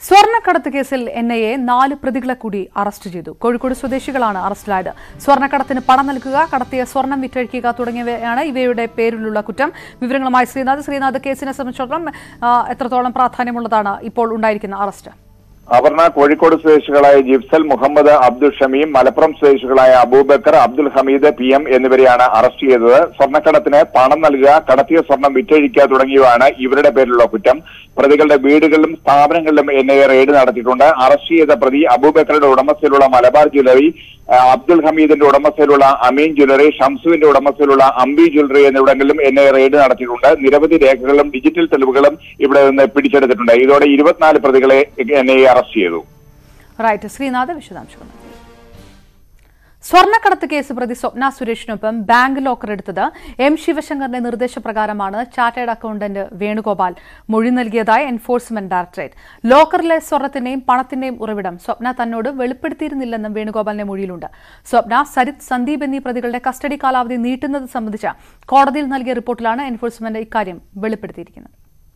സ്വർണ്ണക്കടത്ത് കേസിൽ N I A നാല് പ്രതികളെ കൂടി അറസ്റ്റ് ചെയ്തു കോഴിക്കോട് സ്വദേശികളാണ് അറസ്റ്റിലായത് സ്വർണ്ണക്കടത്തിന് പണം നൽകുക കടത്തിയ സ്വർണം വിറ്റഴിക്കുക തുടങ്ങിയവയാണ് ഇവയുടെ പേരിലുള്ള കുറ്റം വിവരങ്ങളുമായി ശ്രീനാഥ് ശ്രീനാഥ് കേസിനെ സംബന്ധിച്ചിടത്തോളം ആ, എത്രത്തോളം പ്രാധാന്യമുള്ളതാണ് ഇപ്പോൾ ഉണ്ടായിരിക്കുന്ന അറസ്റ്റ് അപർണ കോഴിക്കോട് സ്വദേശികളായ ജിഫ്സൽ മുഹമ്മദ് അബ്ദുൽ ഷമീം മലപ്പുറം സ്വദേശികളായ അബൂബക്കർ അബ്ദുൽ ഹമീദ് പി എം എന്നിവരെയാണ് അറസ്റ്റ് ചെയ്തത് സ്വർണ്ണക്കടത്തിന് പണം നൽകുക കടത്തിയ സ്വർണം വിറ്റഴിക്കുക തുടങ്ങിയവയാണ് ഇവരുടെ പേരിലുള്ള കുറ്റം പ്രതികളുടെ വീടുകളിലും സ്ഥാപനങ്ങളിലും എൻ ഐ എ റെയ്ഡ് നടത്തിയിട്ടുണ്ട് അറസ്റ്റ് ചെയ്ത പ്രതി അബൂബക്കറുടെ ഉടമസ്ഥയിലുള്ള മലബാർ ജ്വല്ലറി ആ, അബ്ദുൽ ഹമീദിന്റെ ഉടമസ്ഥയിലുള്ള അമീൻ ജ്വല്ലറി ഷംസുവിന്റെ ഉടമസ്ഥയിലുള്ള അംബി ജ്വല്ലറി എന്നിവിടങ്ങളിലും എൻ ഐ എ റെയ്ഡ് നടത്തിയിട്ടുണ്ട് നിരവധി രേഖകളും ഡിജിറ്റൽ തെളിവുകളും ഇവിടെ നിന്ന് പിടിച്ചെടുത്തിട്ടുണ്ട് ഇതോടെ ഇരുപത്തിനാല് പ്രതികളെ എൻ ഐ എ അറസ്റ്റ് ചെയ്തു റൈറ്റ് ശ്രീനാഥ് വിശദാംശങ്ങൾ നൽകി. സ്വർണ്ണക്കടത്ത് കേസ് പ്രതി സ്വപ്ന സുരേഷിനൊപ്പം ബാങ്ക് ലോക്കർ എടുത്തത് എം ശിവശങ്കറിന്റെ നിർദ്ദേശപ്രകാരമാണ് ചാർട്ടേഡ് അക്കൌണ്ടന്റ് വേണുഗോപാൽ മൊഴി നൽകിയതായി എൻഫോഴ്സ്മെന്റ് ഡയറക്ടറേറ്റ് ലോക്കറിലെ സ്വർണത്തിന്റെയും പണത്തിന്റെയും ഉറവിടം സ്വപ്ന തന്നോട് വെളിപ്പെടുത്തിയിരുന്നില്ലെന്നും വേണുഗോപാലിന്റെ മൊഴിയിലുണ്ട് സ്വപ്ന സരിത് സന്ദീപ് എന്നീ പ്രതികളുടെ കസ്റ്റഡി കാലാവധി നീട്ടുന്നത് സംബന്ധിച്ച കോടതിയിൽ നൽകിയ റിപ്പോർട്ടിലാണ് എൻഫോഴ്സ്മെന്റ് ഇക്കാര്യം വെളിപ്പെടുത്തിയിരിക്കുന്നത്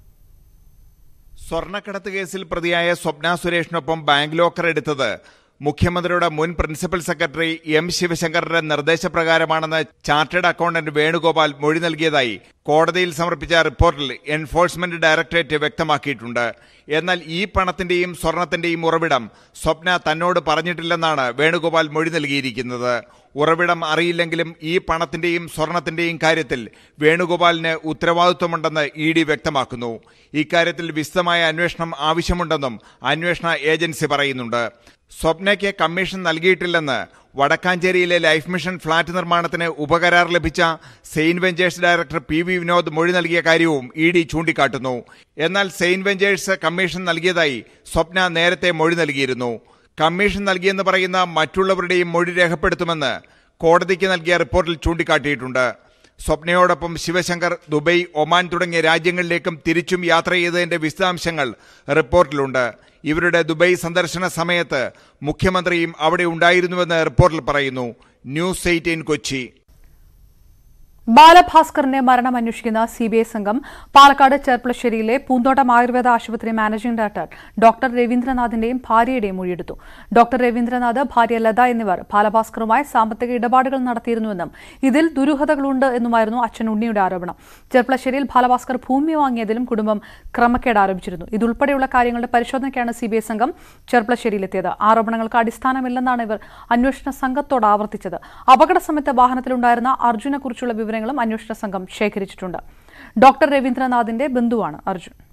സ്വർണ്ണക്കടത്ത് കേസിൽ പ്രതിയായ സ്വപ്ന സുരേഷിനൊപ്പം ബാങ്ക് ലോക്കർ എടുത്തത് മുഖ്യമന്ത്രിയുടെ മുൻ പ്രിൻസിപ്പൽ സെക്രട്ടറി എം ശിവശങ്കറിന്റെ നിർദ്ദേശപ്രകാരമാണെന്ന് ചാർട്ടേഡ് അക്കൌണ്ടന്റ് വേണുഗോപാൽ മൊഴി നൽകിയതായി കോടതിയിൽ സമർപ്പിച്ച റിപ്പോർട്ടിൽ എൻഫോഴ്സ്മെന്റ് ഡയറക്ടറേറ്റ് വ്യക്തമാക്കിയിട്ടുണ്ട് എന്നാൽ ഈ പണത്തിന്റെയും സ്വർണത്തിന്റെയും ഉറവിടം സ്വപ്ന തന്നോട് പറഞ്ഞിട്ടില്ലെന്നാണ് വേണുഗോപാൽ മൊഴി നൽകിയിരിക്കുന്നത് ഉറവിടം അറിയില്ലെങ്കിലും ഈ പണത്തിന്റെയും സ്വർണത്തിന്റെയും കാര്യത്തിൽ വേണുഗോപാലിന് ഉത്തരവാദിത്വമുണ്ടെന്ന് ഇ ഡി വ്യക്തമാക്കുന്നു ഇക്കാര്യത്തിൽ വിശദമായ അന്വേഷണം ആവശ്യമുണ്ടെന്നും അന്വേഷണ ഏജൻസി പറയുന്നുണ്ട് സ്വപ്നയ്ക്ക് കമ്മീഷൻ നൽകിയിട്ടില്ലെന്ന് വടക്കാഞ്ചേരിയിലെ ലൈഫ് മിഷൻ ഫ്ളാറ്റ് നിർമ്മാണത്തിന് ഉപകരാർ ലഭിച്ച saint ventures director P V Vinod മൊഴി നൽകിയ കാര്യവും ഇ ഡി ചൂണ്ടിക്കാട്ടുന്നു എന്നാൽ സെയിന്റ് വെഞ്ചേഴ്സ് കമ്മീഷൻ നൽകിയതായി സ്വപ്ന നേരത്തെ മൊഴി നൽകിയിരുന്നു കമ്മീഷൻ നൽകിയെന്ന് പറയുന്ന മറ്റുള്ളവരുടെയും മൊഴി രേഖപ്പെടുത്തുമെന്ന് കോടതിക്ക് നൽകിയ റിപ്പോർട്ടിൽ ചൂണ്ടിക്കാട്ടിയിട്ടുണ്ട് സ്വപ്നയോടൊപ്പം ശിവശങ്കർ ദുബൈ ഒമാൻ തുടങ്ങിയ രാജ്യങ്ങളിലേക്കും തിരിച്ചും യാത്ര ചെയ്തതിന്റെ വിശദാംശങ്ങൾ റിപ്പോർട്ടിലുണ്ട് ഇവരുടെ ദുബൈ സന്ദർശന സമയത്ത് മുഖ്യമന്ത്രിയും അവിടെ ഉണ്ടായിരുന്നുവെന്ന് റിപ്പോർട്ടിൽ പറയുന്നു ന്യൂസ് എയ്റ്റീൻ കൊച്ചി ബാലഭാസ്കറിന്റെ മരണം അന്വേഷിക്കുന്ന സി ബി ഐ സംഘം പാലക്കാട് ചെർപ്പളശ്ശേരിയിലെ പൂന്തോട്ടം ആയുർവേദ ആശുപത്രി മാനേജിംഗ് ഡയറക്ടർ ഡോക്ടർ രവീന്ദ്രനാഥിന്റെയും ഭാര്യയുടെയും മൊഴിയെടുത്തു ഡോക്ടർ രവീന്ദ്രനാഥ് ഭാര്യ ലത എന്നിവർ ബാലഭാസ്കറുമായി സാമ്പത്തിക ഇടപാടുകൾ നടത്തിയിരുന്നുവെന്നും ഇതിൽ ദുരൂഹതകളുണ്ട് എന്നുമായിരുന്നു അച്ഛൻ ഉണ്ണിയുടെ ആരോപണം ചെർപ്പളശ്ശേരിയിൽ ബാലഭാസ്കർ ഭൂമി വാങ്ങിയതിലും കുടുംബം ക്രമക്കേട് ആരോപിച്ചിരുന്നു ഇതുൾപ്പെടെയുള്ള കാര്യങ്ങളുടെ പരിശോധനയ്ക്കാണ് സി ബി ഐ സംഘം ചെർപ്പളശ്ശേരിയിലെത്തിയത് ആരോപണങ്ങൾക്ക് അടിസ്ഥാനമില്ലെന്നാണ് ഇവർ അന്വേഷണ സംഘത്തോട് ആവർത്തിച്ചത് അപകട സമയത്ത് വാഹനത്തിലുണ്ടായിരുന്ന അർജുനെക്കുറിച്ചുള്ള വിവരങ്ങളും അന്വേഷണ സംഘം ശേഖരിച്ചിട്ടുണ്ട് ഡോക്ടർ രവീന്ദ്രനാഥിന്റെ ബന്ധുവാണ് അർജുൻ